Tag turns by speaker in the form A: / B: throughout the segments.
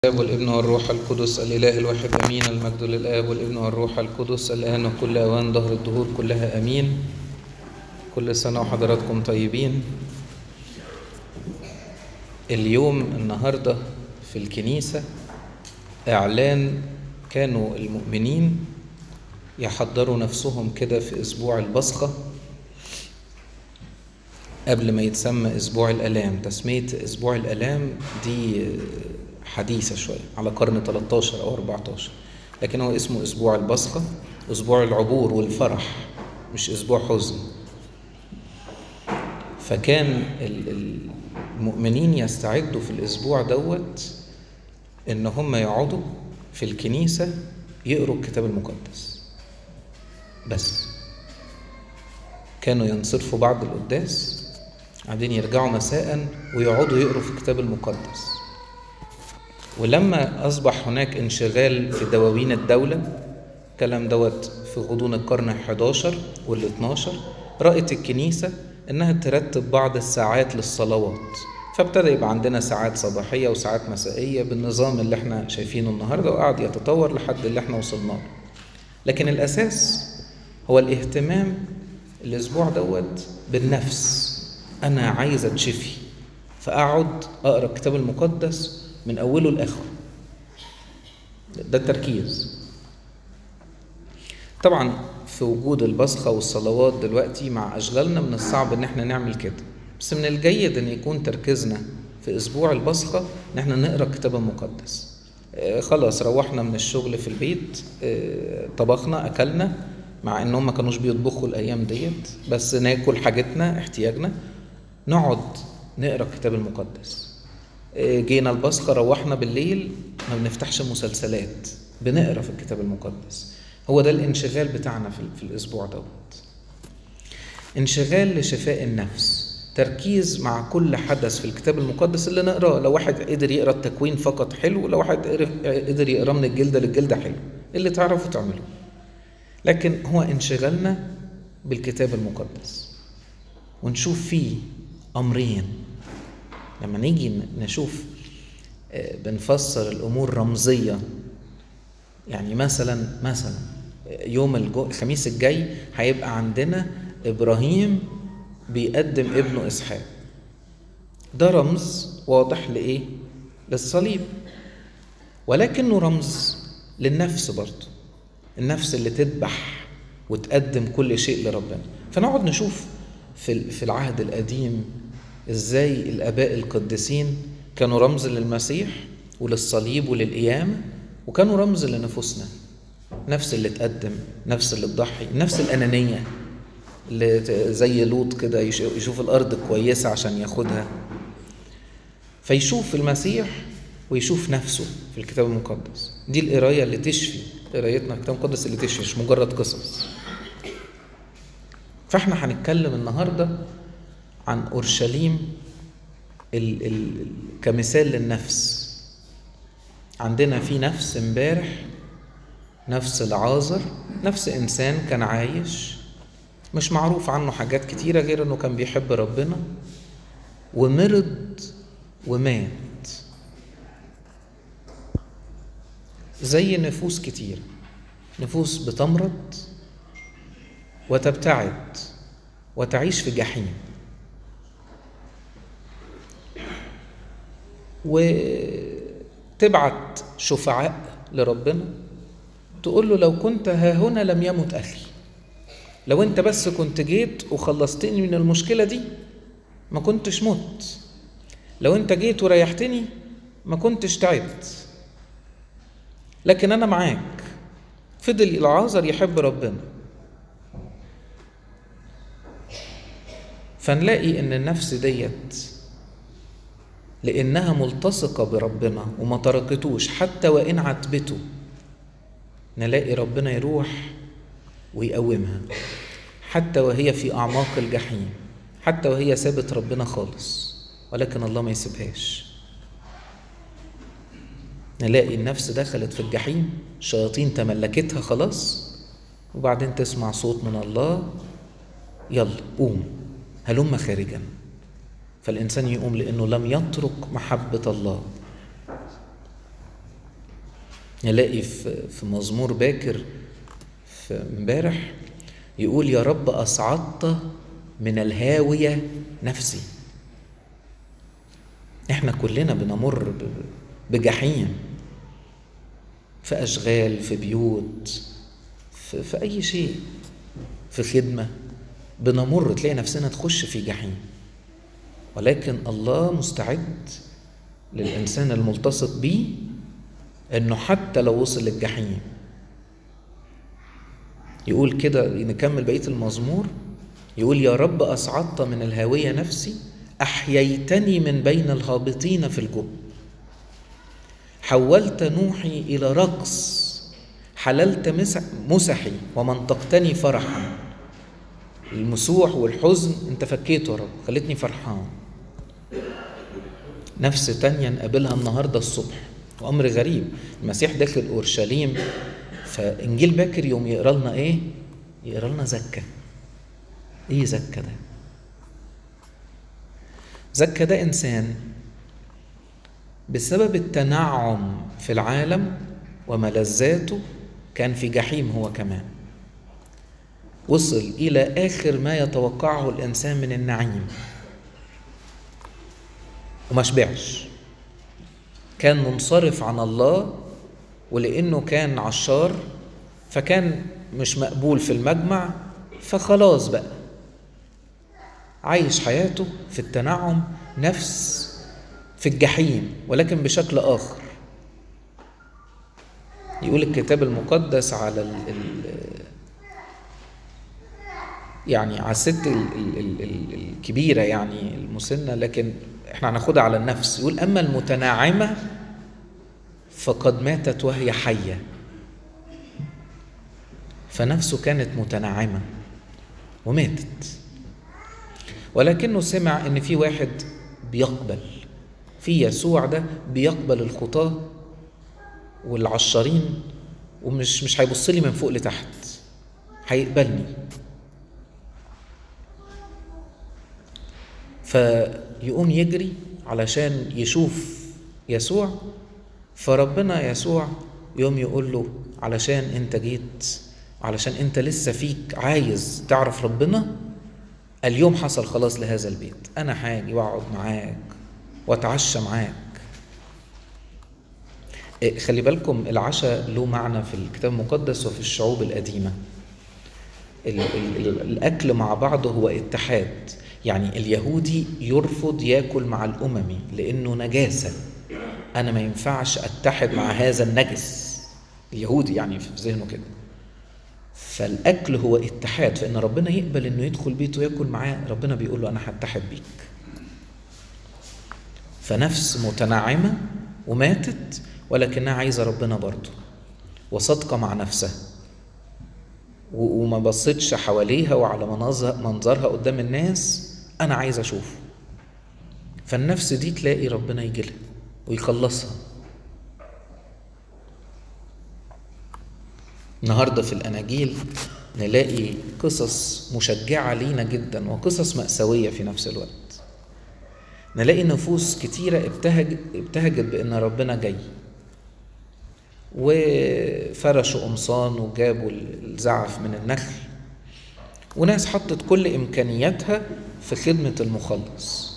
A: الآب والابن والروح القدس الإله الواحد أمين المجد للآب والابن والروح القدس الآن وكل أوان ظهر الدهور كلها أمين كل سنة وحضراتكم طيبين اليوم النهاردة في الكنيسة إعلان كانوا المؤمنين يحضروا نفسهم كده في أسبوع البصخة قبل ما يتسمى أسبوع الآلام تسمية أسبوع الآلام دي حديثة شوية على قرن 13 أو 14 لكن هو اسمه أسبوع البصخة أسبوع العبور والفرح مش أسبوع حزن فكان المؤمنين يستعدوا في الأسبوع دوت إن هم يقعدوا في الكنيسة يقروا الكتاب المقدس بس كانوا ينصرفوا بعد القداس بعدين يرجعوا مساء ويقعدوا يقروا في الكتاب المقدس ولما أصبح هناك انشغال في دواوين الدولة الكلام دوت في غضون القرن الحداشر والاثناشر رأت الكنيسة إنها ترتب بعض الساعات للصلوات فابتدى يبقى عندنا ساعات صباحية وساعات مسائية بالنظام اللي احنا شايفينه النهاردة وقعد يتطور لحد اللي احنا وصلنا له لكن الأساس هو الاهتمام الأسبوع دوت بالنفس أنا عايز أتشفي فأقعد أقرأ الكتاب المقدس من أوله لآخره ده التركيز طبعا في وجود البصخة والصلوات دلوقتي مع أشغالنا من الصعب إن احنا نعمل كده بس من الجيد إن يكون تركيزنا في أسبوع البصخة إن احنا نقرأ الكتاب المقدس آه خلاص روحنا من الشغل في البيت آه طبخنا أكلنا مع إنهم ما كانوش بيطبخوا الأيام ديت بس ناكل حاجتنا احتياجنا نقعد نقرأ الكتاب المقدس جينا البصخة روحنا بالليل ما بنفتحش مسلسلات بنقرا في الكتاب المقدس هو ده الانشغال بتاعنا في, في الاسبوع دوت انشغال لشفاء النفس تركيز مع كل حدث في الكتاب المقدس اللي نقراه لو واحد قدر يقرا التكوين فقط حلو لو واحد قدر يقرا من الجلده للجلده حلو اللي تعرفوا تعملوه لكن هو انشغالنا بالكتاب المقدس ونشوف فيه امرين لما نيجي نشوف بنفسر الامور رمزيا يعني مثلا مثلا يوم الخميس الجاي هيبقى عندنا ابراهيم بيقدم ابنه اسحاق ده رمز واضح لايه للصليب ولكنه رمز للنفس برضه النفس اللي تذبح وتقدم كل شيء لربنا فنقعد نشوف في في العهد القديم ازاي الاباء القديسين كانوا رمز للمسيح وللصليب وللقيامه وكانوا رمز لنفوسنا نفس اللي تقدم نفس اللي تضحي نفس الانانيه اللي زي لوط كده يشوف الارض كويسه عشان ياخدها فيشوف المسيح ويشوف نفسه في الكتاب المقدس دي القرايه اللي تشفي قرايتنا الكتاب المقدس اللي تشفي مش مجرد قصص فاحنا هنتكلم النهارده عن اورشليم ال ال كمثال للنفس عندنا في نفس امبارح نفس العازر نفس انسان كان عايش مش معروف عنه حاجات كتيرة غير انه كان بيحب ربنا ومرض ومات زي نفوس كتير نفوس بتمرض وتبتعد وتعيش في جحيم وتبعت شفعاء لربنا تقول له لو كنت ها هنا لم يمت أخي لو أنت بس كنت جيت وخلصتني من المشكلة دي ما كنتش مت لو أنت جيت وريحتني ما كنتش تعبت لكن أنا معاك فضل العازر يحب ربنا فنلاقي إن النفس ديت لأنها ملتصقة بربنا وما تركتوش حتى وإن عتبته نلاقي ربنا يروح ويقومها حتى وهي في أعماق الجحيم حتى وهي سابت ربنا خالص ولكن الله ما يسيبهاش نلاقي النفس دخلت في الجحيم الشياطين تملكتها خلاص وبعدين تسمع صوت من الله يلا قوم هلم خارجا فالإنسان يقوم لأنه لم يترك محبة الله نلاقي في في مزمور باكر في امبارح يقول يا رب أصعدت من الهاوية نفسي احنا كلنا بنمر ب- بجحيم في أشغال في بيوت في, في أي شيء في خدمة بنمر تلاقي نفسنا تخش في جحيم ولكن الله مستعد للإنسان الملتصق بيه إنه حتى لو وصل للجحيم يقول كده نكمل بقية المزمور يقول يا رب أصعدت من الهاوية نفسي أحييتني من بين الهابطين في الجب حولت نوحي إلى رقص حللت مسح مسحي ومنطقتني فرحا المسوح والحزن انت فكيته يا رب خلتني فرحان نفس تانية نقابلها النهاردة الصبح وأمر غريب المسيح داخل أورشليم فإنجيل باكر يوم يقرا لنا إيه؟ يقرا لنا زكة إيه زكة ده؟ زكة ده إنسان بسبب التنعم في العالم وملذاته كان في جحيم هو كمان وصل إلى آخر ما يتوقعه الإنسان من النعيم وما شبعش كان منصرف عن الله ولأنه كان عشار فكان مش مقبول في المجمع فخلاص بقى عايش حياته في التنعم نفس في الجحيم ولكن بشكل آخر يقول الكتاب المقدس على ال ال يعني على الست ال ال ال ال الكبيرة يعني المسنة لكن احنا هناخدها على النفس يقول أما المتناعمة فقد ماتت وهي حية فنفسه كانت متنعمة وماتت ولكنه سمع ان في واحد بيقبل في يسوع ده بيقبل الخطاة والعشارين ومش مش هيبص لي من فوق لتحت هيقبلني فيقوم يجري علشان يشوف يسوع فربنا يسوع يوم يقول له علشان انت جيت علشان انت لسه فيك عايز تعرف ربنا اليوم حصل خلاص لهذا البيت انا هاجي واقعد معاك واتعشى معاك إيه، خلي بالكم العشاء له معنى في الكتاب المقدس وفي الشعوب القديمة ال ال ال الأكل مع بعضه هو اتحاد يعني اليهودي يرفض ياكل مع الأممي لأنه نجاسة أنا ما ينفعش أتحد مع هذا النجس اليهودي يعني في ذهنه كده فالأكل هو اتحاد فإن ربنا يقبل إنه يدخل بيته وياكل معاه ربنا بيقول له أنا هتحد بيك فنفس متنعمة وماتت ولكنها عايزة ربنا برضه وصادقة مع نفسها و- وما بصتش حواليها وعلى مناظر منظرها قدام الناس أنا عايز أشوفه فالنفس دي تلاقي ربنا يجي لها ويخلصها النهارده في الأناجيل نلاقي قصص مشجعة لينا جدا وقصص مأساوية في نفس الوقت نلاقي نفوس كتيرة ابتهج ابتهجت بأن ربنا جاي وفرشوا قمصان وجابوا الزعف من النخل وناس حطت كل إمكانياتها في خدمة المخلص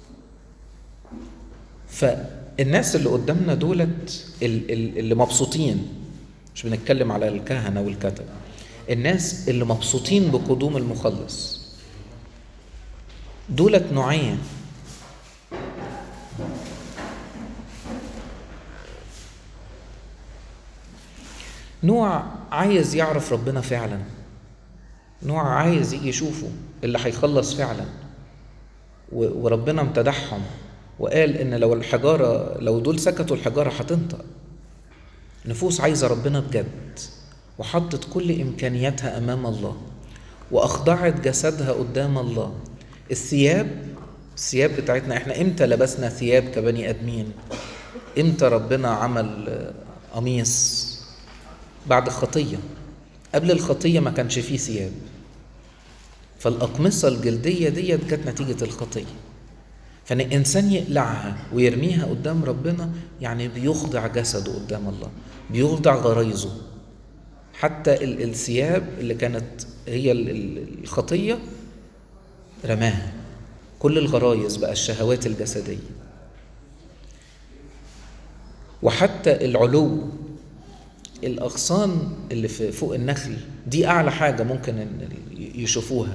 A: فالناس اللي قدامنا دولت ال- ال- اللي مبسوطين مش بنتكلم على الكهنة والكتب الناس اللي مبسوطين بقدوم المخلص دولت نوعين نوع عايز يعرف ربنا فعلا نوع عايز يجي يشوفه اللي هيخلص فعلا و- وربنا امتدحهم وقال ان لو الحجاره لو دول سكتوا الحجاره هتنطق نفوس عايزه ربنا بجد وحطت كل امكانياتها امام الله واخضعت جسدها قدام الله الثياب الثياب بتاعتنا احنا امتى لبسنا ثياب كبني ادمين امتى ربنا عمل آه، قميص بعد الخطيه قبل الخطيه ما كانش فيه ثياب فالاقمصه الجلديه ديت جت نتيجه الخطيه فان الانسان يقلعها ويرميها قدام ربنا يعني بيخضع جسده قدام الله بيخضع غرايزه حتى ال- الثياب اللي كانت هي ال- ال- الخطيه رماها كل الغرايز بقى الشهوات الجسديه وحتى العلو الاغصان اللي في فوق النخل دي اعلى حاجه ممكن إن يشوفوها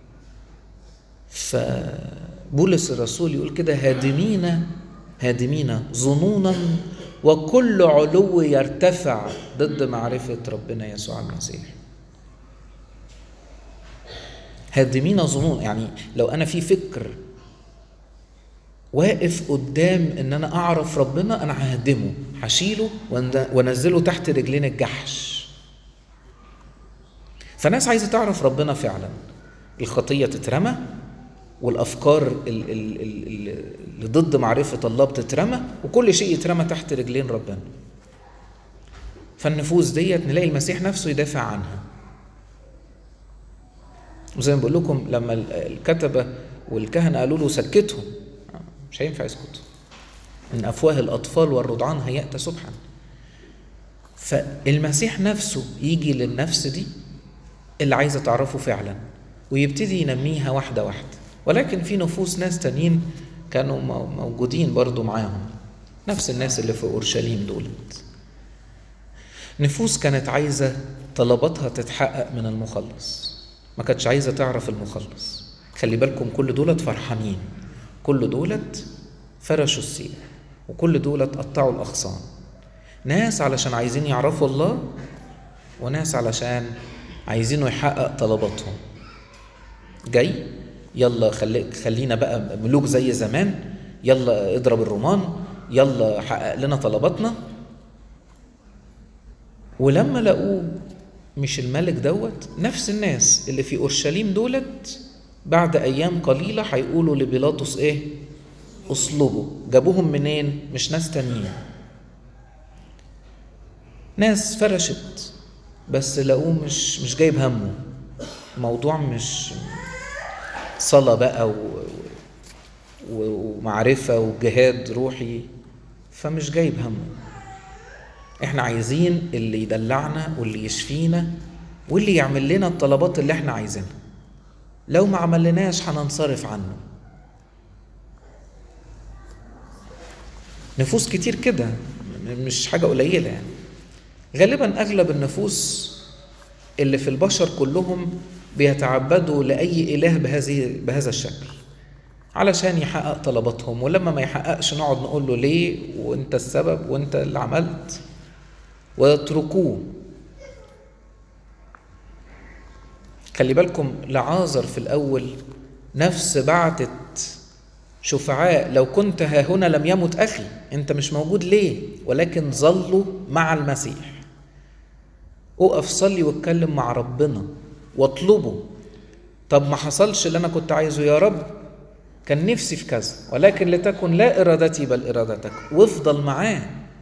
A: فبولس الرسول يقول كده هادمين هادمين ظنونا وكل علو يرتفع ضد معرفة ربنا يسوع المسيح هادمين ظنون يعني لو أنا في فكر واقف قدام ان انا اعرف ربنا انا ههدمه هشيله وأن- وانزله تحت رجلين الجحش فناس عايزه تعرف ربنا فعلا الخطيه تترمى والافكار ال- ال- ال- ال- اللي ضد معرفه الله بتترمى وكل شيء يترمى تحت رجلين ربنا فالنفوس ديت نلاقي المسيح نفسه يدافع عنها وزي ما بقول لكم لما ال- الكتبه والكهنه قالوا له سكتهم مش هينفع يسكتوا من افواه الاطفال والرضعان هيأت سبحا فالمسيح نفسه يجي للنفس دي اللي عايزه تعرفه فعلا ويبتدي ينميها واحده واحده ولكن في نفوس ناس تانيين كانوا مو- موجودين برضو معاهم نفس الناس اللي في اورشليم دولت نفوس كانت عايزه طلباتها تتحقق من المخلص ما كانتش عايزه تعرف المخلص خلي بالكم كل دولت فرحانين كل دولت فرشوا السير وكل دولت قطعوا الاغصان ناس علشان عايزين يعرفوا الله وناس علشان عايزينه يحقق طلباتهم جاي يلا خلي خلينا بقى ملوك زي زمان يلا اضرب الرومان يلا حقق لنا طلباتنا ولما لقوه مش الملك دوت نفس الناس اللي في اورشليم دولت بعد ايام قليله هيقولوا لبيلاطس ايه اصلبوا جابوهم منين مش ناس تانيين ناس فرشت بس لقوه مش مش جايب همه الموضوع مش صلاة بقى و... و... ومعرفة وجهاد روحي فمش جايب همه احنا عايزين اللي يدلعنا واللي يشفينا واللي يعمل لنا الطلبات اللي احنا عايزينها لو ما عملناش هننصرف عنه نفوس كتير كده م- مش حاجة قليلة يعني غالبا أغلب النفوس اللي في البشر كلهم بيتعبدوا لأي إله بهذه بهذا الشكل علشان يحقق طلباتهم ولما ما يحققش نقعد نقول له ليه وانت السبب وانت اللي عملت ويتركوه خلي بالكم لعازر في الأول نفس بعتت شفعاء لو كنت ها هنا لم يمت أخي أنت مش موجود ليه ولكن ظلوا مع المسيح اقف صلي واتكلم مع ربنا واطلبه طب ما حصلش اللي أنا كنت عايزه يا رب كان نفسي في كذا ولكن لتكن لا إرادتي بل إرادتك وافضل معاه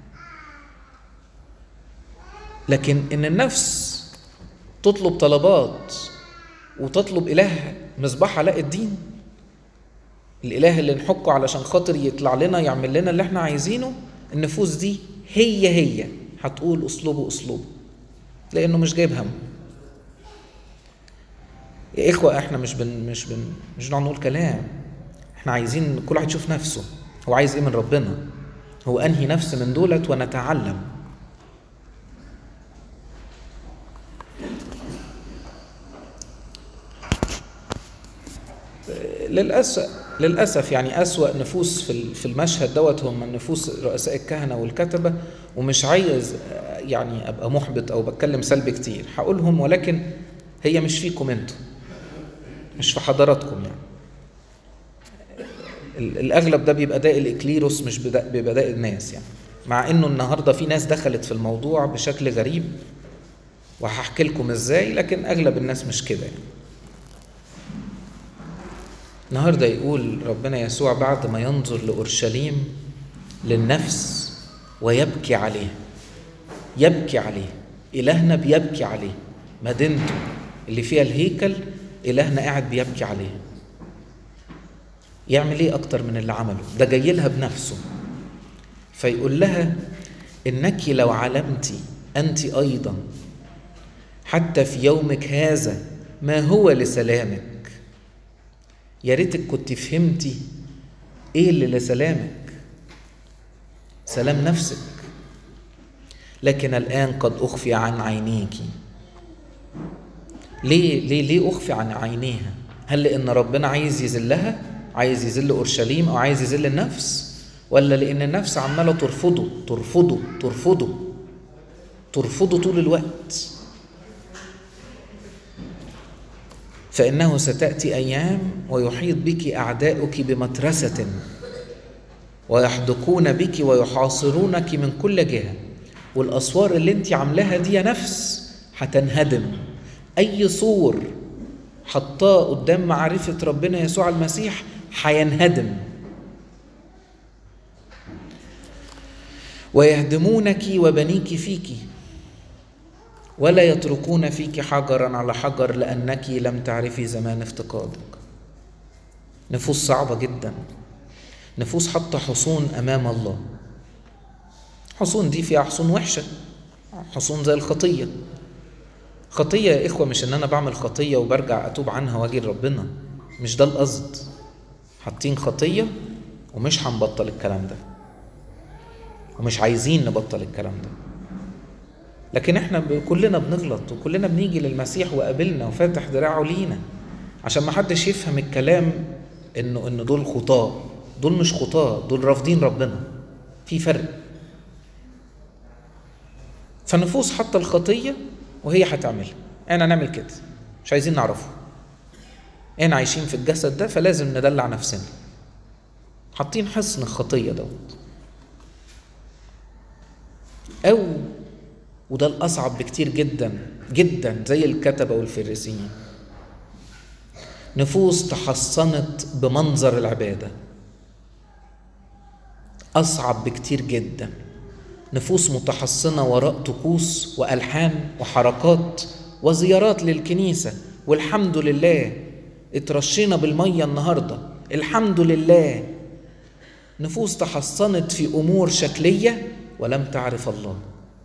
A: لكن إن النفس تطلب طلبات وتطلب إله مصباح علاء الدين الإله اللي نحكه علشان خاطر يطلع لنا يعمل لنا اللي احنا عايزينه النفوس دي هي هي هتقول اسلوبه اسلوبه لأنه مش جايب هم يا إخوة احنا مش بن مش بن مش نقعد نقول كلام احنا عايزين كل واحد يشوف نفسه هو عايز ايه من ربنا هو انهي نفس من دولت ونتعلم للأسف للأسف يعني أسوأ نفوس في في المشهد دوت هم النفوس رؤساء الكهنة والكتبة ومش عايز يعني أبقى محبط أو بتكلم سلبي كتير هقولهم ولكن هي مش فيكم انتوا مش في حضراتكم يعني الأغلب ده بيبقى داء الإكليروس مش بيبقى داء الناس يعني مع إنه النهاردة في ناس دخلت في الموضوع بشكل غريب وهحكي لكم إزاي لكن أغلب الناس مش كده يعني النهارده يقول ربنا يسوع بعد ما ينظر لأورشليم للنفس ويبكي عليه يبكي عليه إلهنا بيبكي عليه مدينته اللي فيها الهيكل إلهنا قاعد بيبكي عليه يعمل ايه اكتر من اللي عمله ده جاي لها بنفسه فيقول لها انك لو علمت انت ايضا حتى في يومك هذا ما هو لسلامك يا ريتك كنت فهمتي ايه اللي لسلامك سلام نفسك لكن الان قد اخفي عن عينيك ليه ليه ليه اخفي عن عينيها هل لان ربنا عايز يذلها عايز يذل اورشليم او عايز يذل النفس ولا لان النفس عماله ترفضه ترفضه ترفضه ترفضه طول الوقت فانه ستاتي ايام ويحيط بك اعداؤك بمترسه ويحدقون بك ويحاصرونك من كل جهه والاسوار اللي انت عاملاها دي يا نفس هتنهدم اي سور حطاه قدام معرفه ربنا يسوع المسيح هينهدم ويهدمونك وبنيك فيك ولا يتركون فيك حجرا على حجر لانك لم تعرفي زمان افتقادك نفوس صعبه جدا نفوس حاطه حصون امام الله حصون دي فيها حصون وحشه حصون زي الخطيه خطيه يا اخوه مش ان انا بعمل خطيه وبرجع اتوب عنها واجي لربنا مش ده القصد حاطين خطيه ومش هنبطل الكلام ده ومش عايزين نبطل الكلام ده لكن احنا كلنا بنغلط وكلنا بنيجي للمسيح وقابلنا وفاتح دراعه لينا عشان ما حدش يفهم الكلام انه ان دول خطاه دول مش خطاه دول رافضين ربنا في فرق فالنفوس حاطه الخطيه وهي هتعملها احنا نعمل كده مش عايزين نعرفه احنا عايشين في الجسد ده فلازم ندلع نفسنا حاطين حصن الخطيه دوت او وده الاصعب بكتير جدا جدا زي الكتبه والفريسيين نفوس تحصنت بمنظر العباده اصعب بكتير جدا نفوس متحصنه وراء طقوس والحان وحركات وزيارات للكنيسه والحمد لله اترشينا بالميه النهارده الحمد لله نفوس تحصنت في امور شكليه ولم تعرف الله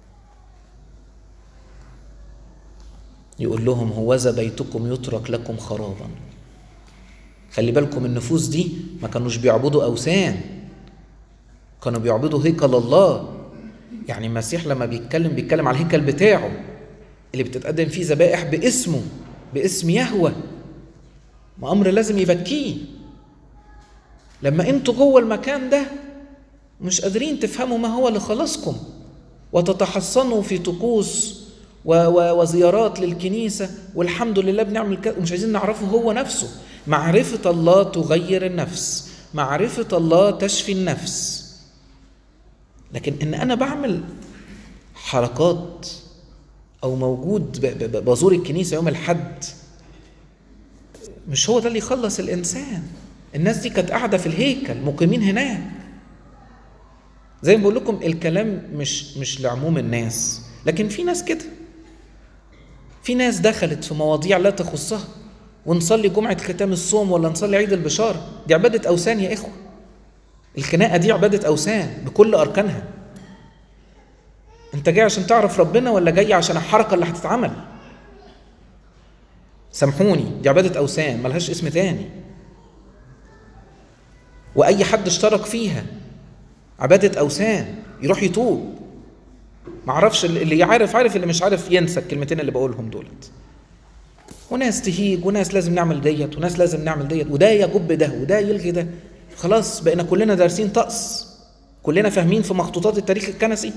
A: يقول لهم هوذا بيتكم يترك لكم خرابا خلي بالكم النفوس دي ما كانوش بيعبدوا اوثان كانوا بيعبدوا هيكل الله يعني المسيح لما بيتكلم بيتكلم على الهيكل بتاعه اللي بتتقدم فيه ذبائح باسمه باسم يهوه ما امر لازم يبكيه لما انتوا جوه المكان ده مش قادرين تفهموا ما هو لخلاصكم وتتحصنوا في طقوس و- و- وزيارات للكنيسة والحمد لله بنعمل كده ومش عايزين نعرفه هو نفسه معرفة الله تغير النفس معرفة الله تشفي النفس لكن ان انا بعمل حركات او موجود ب- ب- بزور الكنيسة يوم الحد مش هو ده اللي يخلص الانسان الناس دي كانت قاعدة في الهيكل مقيمين هناك زي ما بقول لكم الكلام مش مش لعموم الناس لكن في ناس كده في ناس دخلت في مواضيع لا تخصها ونصلي جمعة ختام الصوم ولا نصلي عيد البشارة دي عبادة أوثان يا إخوة الخناقة دي عبادة أوثان بكل أركانها أنت جاي عشان تعرف ربنا ولا جاي عشان الحركة اللي هتتعمل سامحوني دي عبادة أوثان ملهاش اسم تاني وأي حد اشترك فيها عبادة أوثان يروح يتوب معرفش اللي عارف عارف اللي مش عارف ينسى الكلمتين اللي بقولهم دولت وناس تهيج وناس لازم نعمل ديت وناس لازم نعمل ديت وده يجب ده وده يلغي ده خلاص بقينا كلنا دارسين طقس كلنا فاهمين في مخطوطات التاريخ الكنسي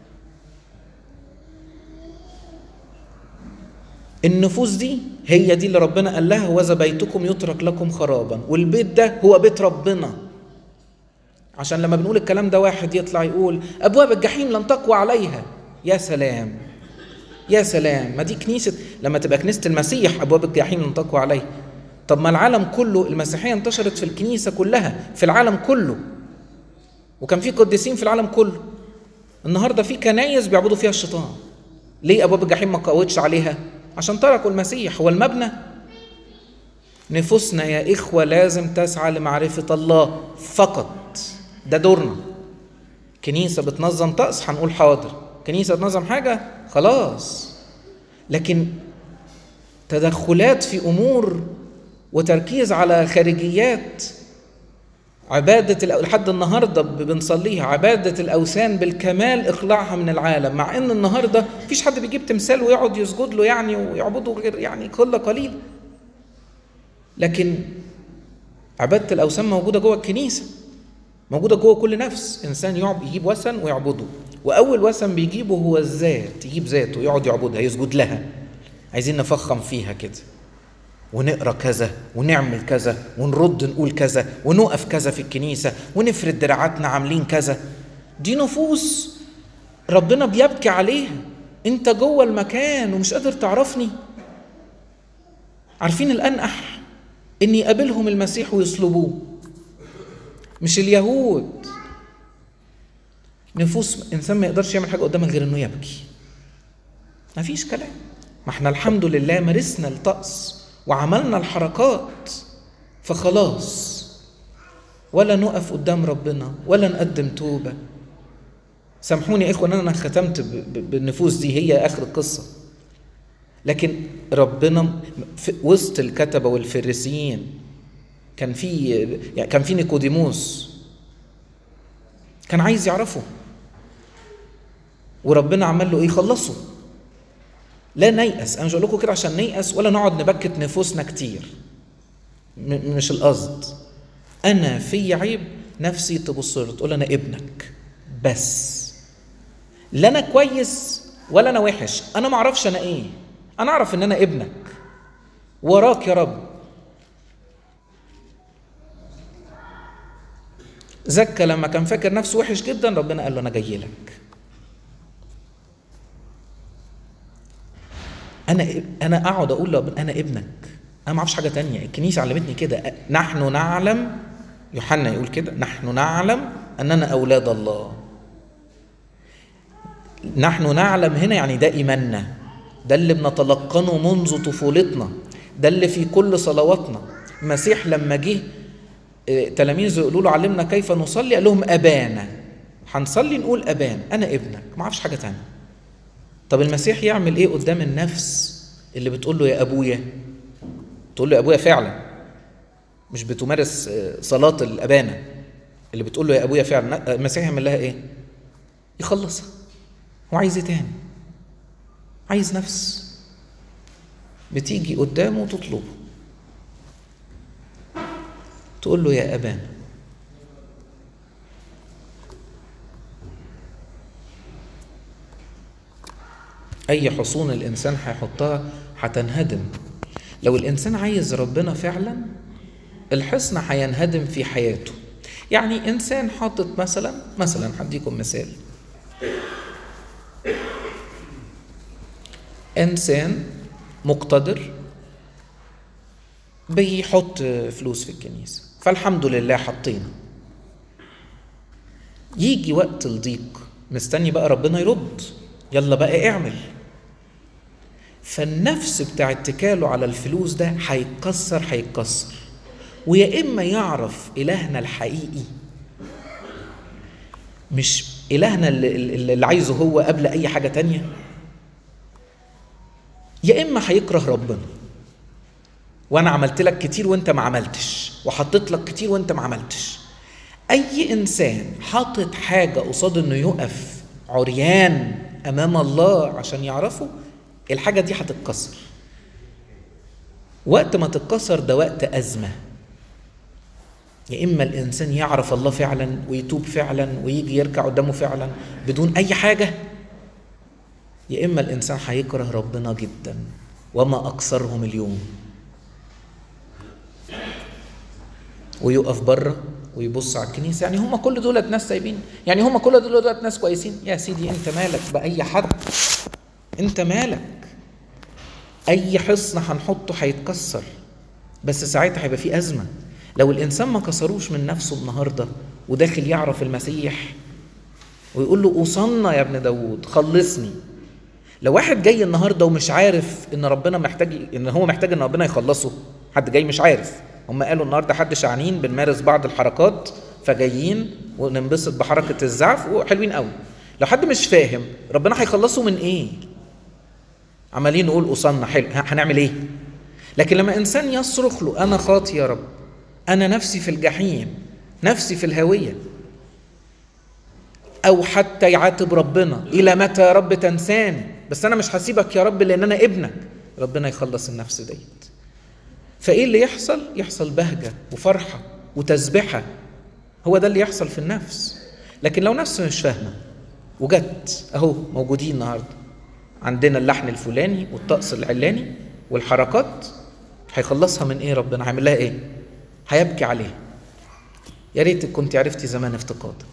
A: النفوس دي هي دي اللي ربنا قال لها وذا بيتكم يترك لكم خرابا والبيت ده هو بيت ربنا عشان لما بنقول الكلام ده واحد يطلع يقول ابواب الجحيم لن تقوى عليها يا سلام يا سلام ما دي كنيسه لما تبقى كنيسه المسيح ابواب الجحيم لن تقوى عليها طب ما العالم كله المسيحيه انتشرت في الكنيسه كلها في العالم كله وكان في قديسين في العالم كله النهارده في كنايس بيعبدوا فيها الشيطان ليه ابواب الجحيم ما قوتش عليها عشان تركوا المسيح هو المبنى نفوسنا يا إخوة لازم تسعى لمعرفة الله فقط ده دورنا كنيسة بتنظم طقس هنقول حاضر كنيسة بتنظم حاجة خلاص لكن تدخلات في أمور وتركيز على خارجيات عبادة لحد النهاردة بنصليها عبادة الأوثان بالكمال إقلاعها من العالم مع إن النهاردة مفيش حد بيجيب تمثال ويقعد يسجد له يعني ويعبده غير يعني قلة قليل لكن عبادة الأوثان موجودة جوه الكنيسة موجودة جوه كل نفس إنسان يعب يجيب وثن ويعبده وأول وثن بيجيبه هو الذات يجيب ذاته يقعد يعبدها يسجد لها عايزين نفخم فيها كده ونقرا كذا ونعمل كذا ونرد نقول كذا ونقف كذا في الكنيسه ونفرد دراعاتنا عاملين كذا دي نفوس ربنا بيبكي عليها انت جوه المكان ومش قادر تعرفني عارفين الانقح ان يقابلهم المسيح ويصلبوه مش اليهود نفوس انسان ما يقدرش يعمل حاجه قدامك غير انه يبكي مفيش كلام ما احنا الحمد لله مارسنا الطقس وعملنا الحركات فخلاص ولا نقف قدام ربنا ولا نقدم توبه سامحوني يا اخوان انا ختمت بالنفوس دي هي اخر القصه لكن ربنا في وسط الكتبه والفريسيين كان في يعني كان في نيكوديموس كان عايز يعرفه وربنا عمل له ايه خلصه لا نيأس انا مش هقول لكم كده عشان نيأس ولا نقعد نبكت نفوسنا كتير م- مش القصد انا في عيب نفسي تبص تقول انا ابنك بس لا انا كويس ولا انا وحش انا ما اعرفش انا ايه انا اعرف ان انا ابنك وراك يا رب زكى لما كان فاكر نفسه وحش جدا ربنا قال له انا جاي لك انا انا اقعد اقول له انا ابنك انا ما اعرفش حاجه تانية الكنيسه علمتني كده نحن نعلم يوحنا يقول كده نحن نعلم اننا اولاد الله نحن نعلم هنا يعني ده ايماننا ده اللي بنتلقنه منذ طفولتنا ده اللي في كل صلواتنا المسيح لما جه تلاميذه يقولوا له علمنا كيف نصلي قال لهم ابانا هنصلي نقول ابانا انا ابنك ما اعرفش حاجه تانية طب المسيح يعمل ايه قدام النفس اللي بتقول له يا ابويا تقول له يا ابويا فعلا مش بتمارس صلاه الابانه اللي بتقول له يا ابويا فعلا المسيح يعمل لها ايه يخلصها هو عايز ايه تاني عايز نفس بتيجي قدامه وتطلبه تقول له يا ابانا اي حصون الانسان هيحطها هتنهدم لو الانسان عايز ربنا فعلا الحصن هينهدم في حياته يعني انسان حاطط مثلا مثلا هديكم مثال انسان مقتدر بيحط فلوس في الكنيسه فالحمد لله حطينا يجي وقت الضيق مستني بقى ربنا يرد يلا بقى اعمل فالنفس بتاع اتكاله على الفلوس ده هيتكسر هيتكسر ويا اما يعرف الهنا الحقيقي مش الهنا اللي, اللي عايزه هو قبل اي حاجه تانية يا اما هيكره ربنا وانا عملت لك كتير وانت ما عملتش وحطيت لك كتير وانت ما عملتش اي انسان حاطط حاجه قصاد انه يقف عريان امام الله عشان يعرفه الحاجه دي هتتكسر وقت ما تتكسر ده وقت ازمه يا اما الانسان يعرف الله فعلا ويتوب فعلا ويجي يركع قدامه فعلا بدون اي حاجه يا اما الانسان هيكره ربنا جدا وما اكثرهم اليوم ويقف بره ويبص على الكنيسه يعني هم كل دولت ناس سايبين يعني هم كل دولت ناس كويسين يا سيدي انت مالك باي حد انت مالك اي حصن هنحطه هيتكسر بس ساعتها هيبقى في ازمه لو الانسان ما كسروش من نفسه النهارده وداخل يعرف المسيح ويقول له اوصلنا يا ابن داوود خلصني لو واحد جاي النهارده ومش عارف ان ربنا محتاج ان هو محتاج ان ربنا يخلصه حد جاي مش عارف هم قالوا النهارده حد شعنين بنمارس بعض الحركات فجايين وننبسط بحركه الزعف وحلوين قوي لو حد مش فاهم ربنا هيخلصه من ايه عمالين نقول قصنا حلو هنعمل ايه لكن لما انسان يصرخ له انا خاطي يا رب انا نفسي في الجحيم نفسي في الهويه او حتى يعاتب ربنا الى متى يا رب تنساني بس انا مش هسيبك يا رب لان انا ابنك ربنا يخلص النفس ديت فايه اللي يحصل يحصل بهجه وفرحه وتسبحه هو ده اللي يحصل في النفس لكن لو نفس مش فاهمه وجت اهو موجودين النهارده عندنا اللحن الفلاني والطقس العلاني والحركات هيخلصها من ايه ربنا هيعمل لها ايه هيبكي عليها يا ريتك كنت عرفتي زمان افتقادك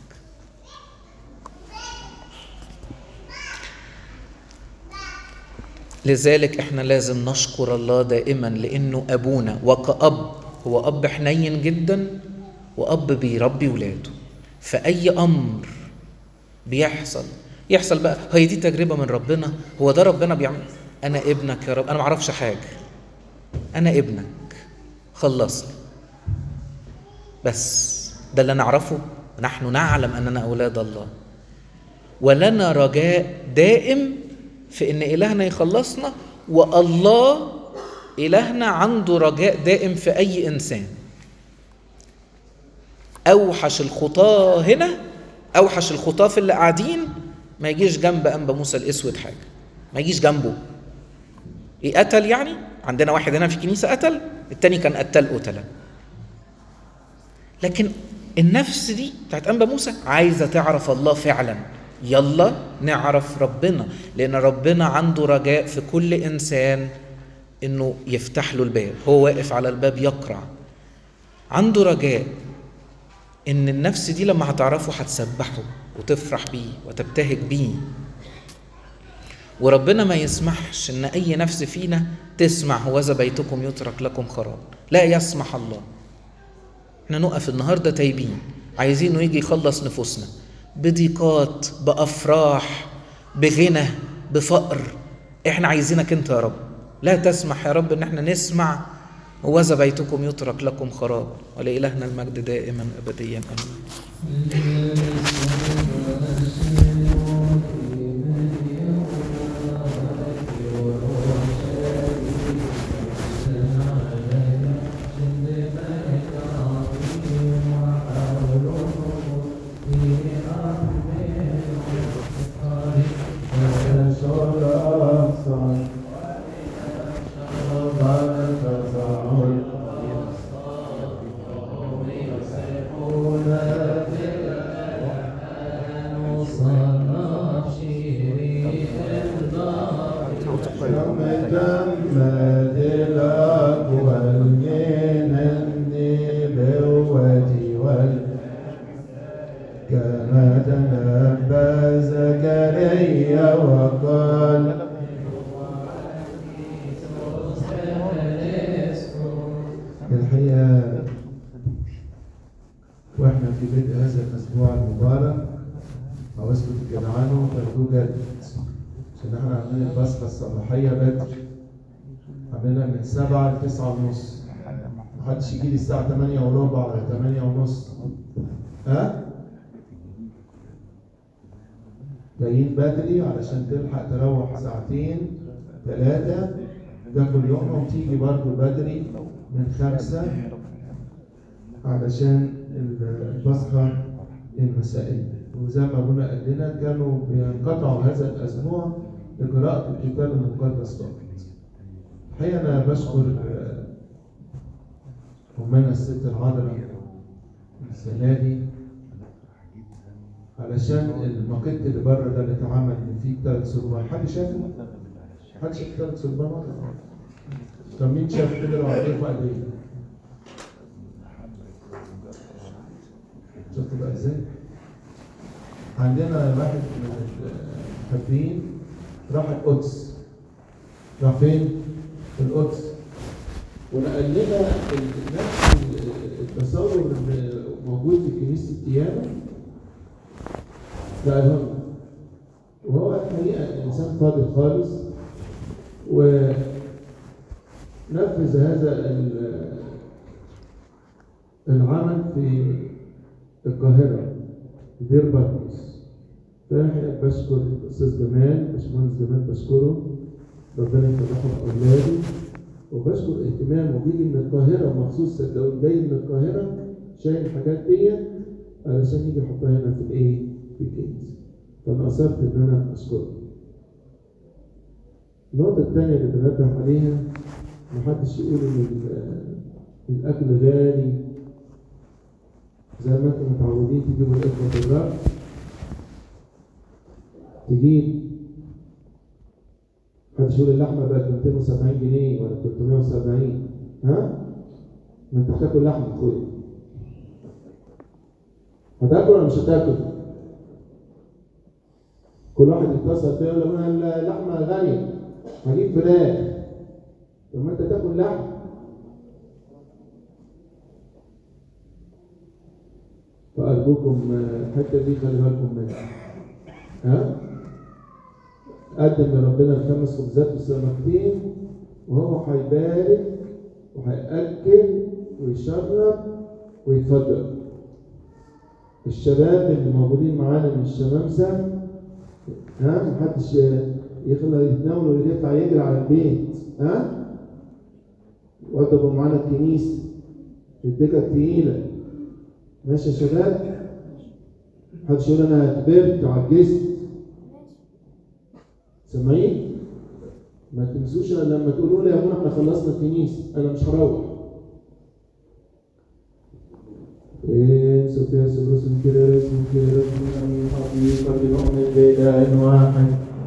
A: لذلك احنا لازم نشكر الله دائما لانه ابونا وكأب هو اب حنين جدا واب بيربي ولاده فاي امر بيحصل يحصل بقى هي دي تجربه من ربنا هو ده ربنا بيعمل انا ابنك يا رب انا ما اعرفش حاجه انا ابنك خلصني بس ده اللي نعرفه نحن نعلم اننا اولاد الله ولنا رجاء دائم في ان الهنا يخلصنا والله الهنا عنده رجاء دائم في اي انسان اوحش الخطاه هنا اوحش الخطاه في اللي قاعدين ما يجيش جنب انبا موسى الاسود حاجه ما يجيش جنبه ايه قتل يعني عندنا واحد هنا في الكنيسه قتل التاني كان قتال قتله لكن النفس دي بتاعت انبا موسى عايزه تعرف الله فعلا يلا نعرف ربنا لان ربنا عنده رجاء في كل انسان انه يفتح له الباب هو واقف على الباب يقرع عنده رجاء ان النفس دي لما هتعرفه هتسبحه وتفرح بيه وتبتهج بيه وربنا ما يسمحش ان اي نفس فينا تسمع هوذا بيتكم يترك لكم خراب لا يسمح الله احنا نقف النهارده تايبين عايزينه يجي يخلص نفوسنا بضيقات بافراح بغنى بفقر احنا عايزينك انت يا رب لا تسمح يا رب ان احنا نسمع هوذا بيتكم يترك لكم خرابا ولإلهنا المجد دائما ابديا امين
B: الصباحية بدري عملنا من سبعة لتسعة ونص محدش يجي لي الساعة تمانية وربع ولا تمانية ونص ها؟ جايين بدري علشان تلحق تروح ساعتين ثلاثة تاكل يومها وتيجي برضه بدري من خمسة علشان البصخة المسائية وزي ما ابونا قال لنا كانوا بينقطعوا هذا الأسبوع لقراءة الكتاب المقدس فقط. الحقيقة أنا بشكر أمنا الست العذراء السنة دي علشان الماكيت اللي بره ده اللي اتعمل فيه ثلاث صلبان، حد شافه؟ حد شاف ثلاث صلبان طب مين شاف كده لو عليه وقت ايه؟ شفتوا بقى ازاي؟ عندنا واحد من المحبين راح القدس راح فين؟ في القدس ونقل لنا نفس التصور اللي موجود في كنيسه تيانا ده لنا وهو الحقيقه انسان فاضل خالص و نفذ هذا ال- العمل في القاهرة في دير بطرس فالحقيقة بشكر الأستاذ جمال باشمهندس جمال بشكره ربنا يفرحه بأولاده وبشكر اهتمامه بيجي من القاهرة مخصوص صدقوني جاي من القاهرة شايل الحاجات دي علشان يجي يحطها هنا في الايه؟ في الكنيسة فأنا أصرت إن أنا أشكره. النقطة الثانية اللي بنبه عليها محدش يقول إن ال- الأكل غالي زي ما انتم متعودين تجيبوا الإخوة بالرب تجيب محدش يقول اللحمة بقت 270 جنيه ولا 370 ها؟ ما انت هتاكل لحمة يا اخويا هتاكل ولا مش هتاكل؟ كل واحد يتصل كده يقول لك انا اللحمة غالية هجيب فراخ طب ما انت تاكل لحم فأرجوكم آه، الحتة دي خلي بالكم منها ها؟ قدم لربنا الخمس خبزات والسمكتين وهو هيبارك وهيأكل ويشرب ويتفضل الشباب اللي موجودين معانا من الشمامسة ها محدش يخلى يتناول ولا يطلع يجري على البيت ها وضبوا معانا الكنيسة الدكة تقيلة ماشي يا شباب محدش يقول انا كبرت وعجزت سامعين؟ ما تنسوش أنا لما تقولوا لي يا ابونا احنا خلصنا الكنيسة انا مش هروح إيه سوفيا سبروس كده اسمه كده اسمه حقيقة بنؤمن بإله واحد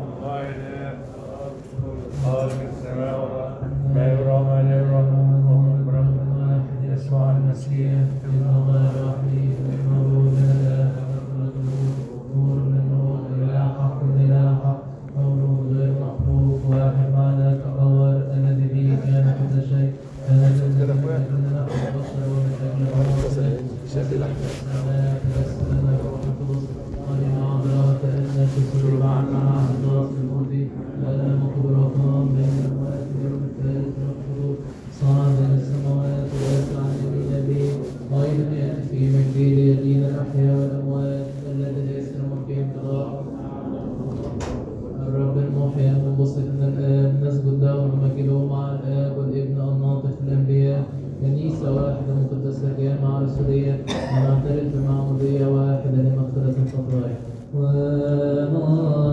C: خالق السماء والأرض ما يرى ما لا يرى ومن برحمة واحد يسوع المسيح ابن الله الوحيد المولود من الآب نور من نور إله حق من إله حق مولود غير مخلوق واحد معنى كأول الذي به كان كل شيء كان الذي من أجل نحن البشر ومن أجل عمرنا السماء تيسر لنا روح القدس ولنا عذراء كأنك صلب عنا عهد الله الماضي وأنا مقبول وقام بين الأموات اليوم الثالث من الحضور صعد إلى السماوات ويسعى عن يمين أبيه أيضا يأتي في مجده ليدين الأحياء والأموات الذي ليس ممكن انقضاء الرب المحيي المنبسط من الآب نسجد له ونمجده مع الآب والابن الناطق في الأنبياء كنيسة واحدة مقدسة جامعة رسولية ونعترف بمعمودية واحدة لمغفرة الخطايا ونعترف